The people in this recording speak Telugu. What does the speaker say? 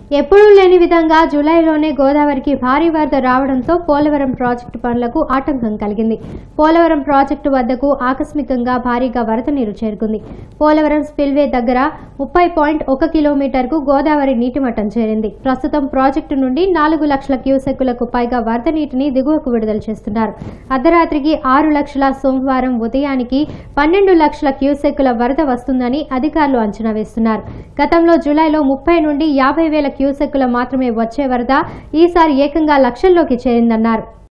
ఎప్పుడూ లేని విధంగా జూలైలోనే గోదావరికి భారీ వరద రావడంతో పోలవరం ప్రాజెక్టు పనులకు ఆటంకం కలిగింది పోలవరం ప్రాజెక్టు వద్దకు ఆకస్మికంగా భారీగా వరద నీరు చేరుకుంది పోలవరం స్పిల్వే దగ్గర ముప్పై పాయింట్ ఒక కిలోమీటర్కు గోదావరి నీటి మట్టం చేరింది ప్రస్తుతం ప్రాజెక్టు నుండి నాలుగు లక్షల క్యూసెక్కులకు పైగా వరద నీటిని దిగువకు విడుదల చేస్తున్నారు అర్ధరాత్రికి ఆరు లక్షల సోమవారం ఉదయానికి పన్నెండు లక్షల క్యూసెక్కుల వరద వస్తుందని అధికారులు అంచనా వేస్తున్నారు గతంలో జూలైలో ముప్పై నుండి యాభై వేల క్యూసెక్కుల మాత్రమే వచ్చే వరద ఈసారి ఏకంగా లక్షల్లోకి చేరిందన్నారు